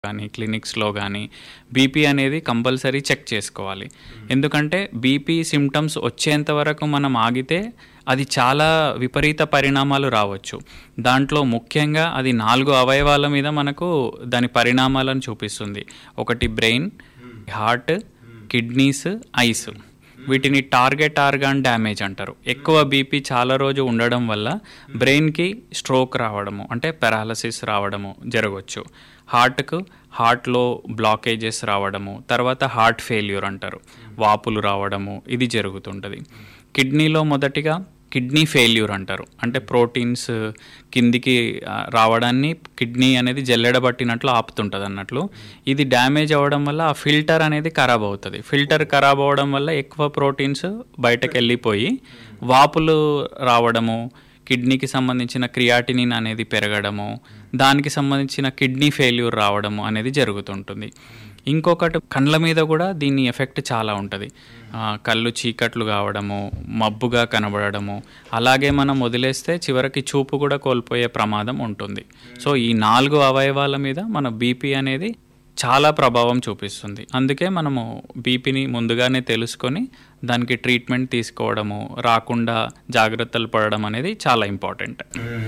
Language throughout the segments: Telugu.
కానీ క్లినిక్స్లో కానీ బీపీ అనేది కంపల్సరీ చెక్ చేసుకోవాలి ఎందుకంటే బీపీ సిమ్టమ్స్ వచ్చేంత వరకు మనం ఆగితే అది చాలా విపరీత పరిణామాలు రావచ్చు దాంట్లో ముఖ్యంగా అది నాలుగు అవయవాల మీద మనకు దాని పరిణామాలను చూపిస్తుంది ఒకటి బ్రెయిన్ హార్ట్ కిడ్నీస్ ఐస్ వీటిని టార్గెట్ ఆర్గాన్ డ్యామేజ్ అంటారు ఎక్కువ బీపీ చాలా రోజు ఉండడం వల్ల బ్రెయిన్కి స్ట్రోక్ రావడము అంటే పెరాలసిస్ రావడము జరగవచ్చు హార్ట్కు హార్ట్లో బ్లాకేజెస్ రావడము తర్వాత హార్ట్ ఫెయిల్యూర్ అంటారు వాపులు రావడము ఇది జరుగుతుంటుంది కిడ్నీలో మొదటిగా కిడ్నీ ఫెయిల్యూర్ అంటారు అంటే ప్రోటీన్స్ కిందికి ఆ, రావడాన్ని కిడ్నీ అనేది జల్లెడబట్టినట్లు ఆపుతుంటుంది అన్నట్లు ఇది డ్యామేజ్ అవ్వడం వల్ల ఆ ఫిల్టర్ అనేది ఖరాబ్ అవుతుంది ఫిల్టర్ ఖరాబ్ అవ్వడం వల్ల ఎక్కువ ప్రోటీన్స్ బయటకు వెళ్ళిపోయి వాపులు రావడము కిడ్నీకి సంబంధించిన క్రియాటినిన్ అనేది పెరగడము దానికి సంబంధించిన కిడ్నీ ఫెయిల్యూర్ రావడము అనేది జరుగుతుంటుంది ఇంకొకటి కండ్ల మీద కూడా దీని ఎఫెక్ట్ చాలా ఉంటుంది ఆ, కళ్ళు చీకట్లు కావడము మబ్బుగా కనబడము అలాగే మనం వదిలేస్తే చివరికి చూపు కూడా కోల్పోయే ప్రమాదం ఉంటుంది సో ఈ నాలుగు అవయవాల మీద మన బీపీ అనేది చాలా ప్రభావం చూపిస్తుంది అందుకే మనము బీపీని ముందుగానే తెలుసుకొని దానికి ట్రీట్మెంట్ తీసుకోవడము రాకుండా జాగ్రత్తలు పడడం అనేది చాలా important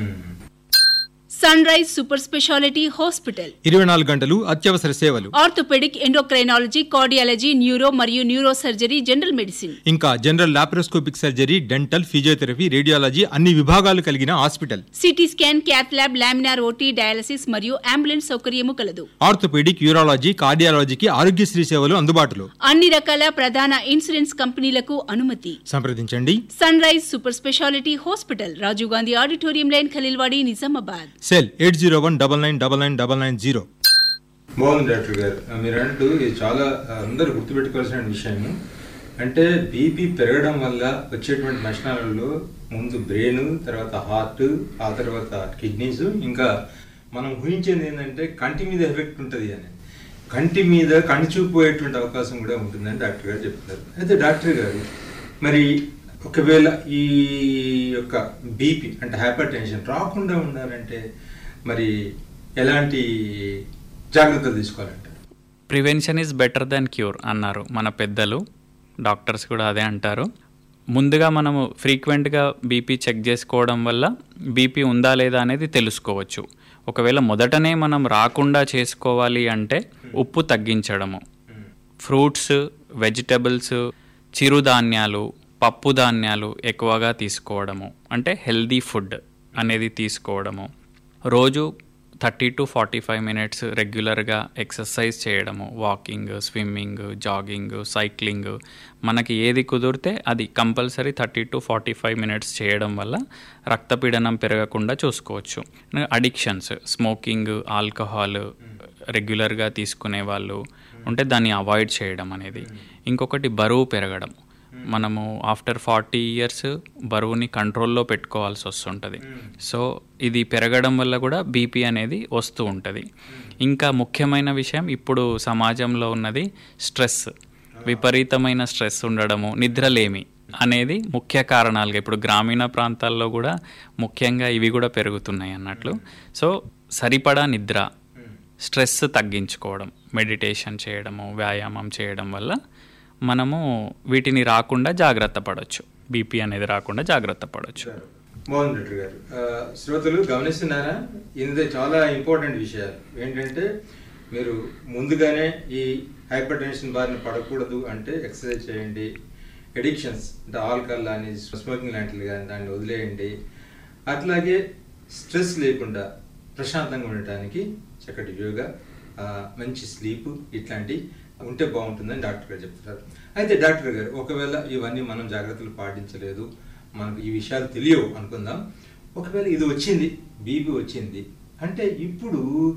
sunrise super speciality hospital ఇరవై నాలుగు గంటలు అత్యవసర సేవలు ఆర్థోపెడిక్ ఎండోక్రైనాలజీ కార్డియాలజీ న్యూరో మరియు న్యూరో సర్జరీ జనరల్ మెడిసిన్ ఇంకా general laparoscopic surgery dental physiotherapy radiology అన్ని విభాగాలు కలిగిన hospital CT scan cath lab laminar OT dialysis మరియు అంబులెన్స్ సౌకర్యము కలదు ఆర్థోపెడిక్ యూరాలజీ కార్డియాలజీకి ఆరోగ్యశ్రీ సేవలు అందుబాటులో అన్ని రకాల ప్రధాన ఇన్సూరెన్స్ కంపెనీలకు అనుమతి సంప్రదించండి sunrise super speciality hospital Rajiv Gandhi auditorium line Khaleelwadi Nizamabad cell eight zero one double nine double nine double nine zero బాగుంది డాక్టర్ గారు ఆ, మీరు అంటూ ఇది చాలా ఆ, అందరూ గుర్తుపెట్టుకోవాల్సిన విషయము అంటే బీపీ పెరగడం వల్ల వచ్చేటువంటి నష్టాలలో ముందు బ్రెయిన్ తర్వాత హార్ట్ ఆ తర్వాత కిడ్నీస్ ఇంకా మనం ఊహించేది ఏంటంటే కంటి మీద ఎఫెక్ట్ ఉంటుంది అని కంటి మీద కంటి చూపు పోయేటువంటి అవకాశం కూడా ఉంటుందని డాక్టర్ గారు చెప్తున్నారు అయితే డాక్టర్ గారు మరి ఒకవేళ ఈ యొక్క బీపీ అంటే హైపర్ టెన్షన్ రాకుండా ఉండాలంటే మరి ఎలాంటి జాగ్రత్తలు తీసుకోవాలంటారు prevention is better than cure అన్నారు మన పెద్దలు డాక్టర్స్ కూడా అదే అంటారు ముందుగా మనము ఫ్రీక్వెంట్గా బీపీ చెక్ చేసుకోవడం వల్ల బీపీ ఉందా లేదా అనేది తెలుసుకోవచ్చు ఒకవేళ మొదటనే మనం రాకుండా చేసుకోవాలి అంటే ఉప్పు తగ్గించడము ఫ్రూట్స్ వెజిటబుల్స్ చిరుధాన్యాలు పప్పు ధాన్యాలు ఎక్కువగా తీసుకోవడము అంటే హెల్దీ ఫుడ్ అనేది తీసుకోవడము రోజు thirty to forty five minutes రెగ్యులర్గా ఎక్సర్సైజ్ చేయడము వాకింగ్ స్విమ్మింగ్ జాగింగ్ సైక్లింగ్ మనకి ఏది కుదిరితే అది compulsory thirty to forty five minutes చేయడం వల్ల రక్తపీడనం పెరగకుండా చూసుకోవచ్చు అడిక్షన్స్ స్మోకింగ్ ఆల్కహాల్ రెగ్యులర్గా తీసుకునే వాళ్ళు ఉంటే దాన్ని అవాయిడ్ చేయడం అనేది ఇంకొకటి బరువు పెరగడం మనము ఆఫ్టర్ ఫార్టీ ఇయర్స్ బరువుని కంట్రోల్లో పెట్టుకోవాల్సి వస్తుంటుంది సో ఇది పెరగడం వల్ల కూడా బీపీ అనేది వస్తూ ఉంటుంది ఇంకా ముఖ్యమైన విషయం ఇప్పుడు సమాజంలో ఉన్నది స్ట్రెస్ విపరీతమైన స్ట్రెస్ ఉండడము నిద్రలేమి అనేది ముఖ్య కారణాలుగా ఇప్పుడు గ్రామీణ ప్రాంతాల్లో కూడా ముఖ్యంగా ఇవి కూడా పెరుగుతున్నాయి అన్నట్లు సో సరిపడా నిద్ర స్ట్రెస్ తగ్గించుకోవడం మెడిటేషన్ చేయడము వ్యాయామం చేయడం వల్ల మనము వీటిని రాకుండా జాగ్రత్త పడవచ్చు బీపీ అనేది రాకుండా జాగ్రత్త పడవచ్చు మోహన్ రెడ్డి గారు ఆ, శ్రోతలు గమనిస్తున్నారా ఇది చాలా ఇంపార్టెంట్ విషయాలు ఏంటంటే మీరు ముందుగానే ఈ హైపర్ టెన్షన్ బారిన పడకూడదు అంటే ఎక్సర్సైజ్ చేయండి ఎడిక్షన్స్ అంటే ఆల్కహాల్ కానీ స్మోకింగ్ లాంటివి కానీ దాన్ని వదిలేయండి అట్లాగే స్ట్రెస్ లేకుండా ప్రశాంతంగా ఉండటానికి చక్కటి యోగా ఆ, మంచి స్లీప్ ఇట్లాంటి ఉంటే బాగుంటుందని డాక్టర్ గారు చెప్తున్నారు అయితే డాక్టర్ గారు ఒకవేళ ఇవన్నీ మనం జాగ్రత్తలు పాటించలేదు మనకు ఈ విషయాలు తెలియవు అనుకుందాం ఒకవేళ ఇది వచ్చింది బీపీ వచ్చింది అంటే ఇప్పుడు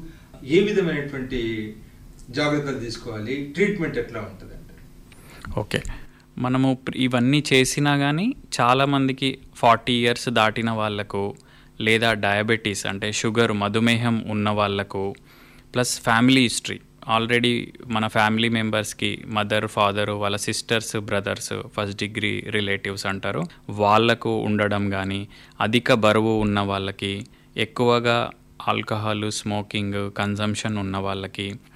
ఏ విధమైనటువంటి జాగ్రత్తలు తీసుకోవాలి ట్రీట్మెంట్ ఎట్లా ఉంటుంది అంటారు ఓకే మనము ప్ర- ఇవన్నీ చేసినా కానీ చాలామందికి ఫార్టీ ఇయర్స్ దాటిన వాళ్ళకు లేదా డయాబెటీస్ అంటే షుగర్ మధుమేహం ఉన్న వాళ్ళకు ప్లస్ ఫ్యామిలీ హిస్టరీ ఆల్రెడీ మన ఫ్యామిలీ మెంబర్స్కి మదర్ ఫాదర్ వాళ్ళ sisters brothers first degree relatives అంటారు వాళ్ళకు ఉండడం కానీ అధిక బరువు ఉన్న వాళ్ళకి ఎక్కువగా ఆల్కహాల్ స్మోకింగ్ కన్జంప్షన్ ఉన్న వాళ్ళకి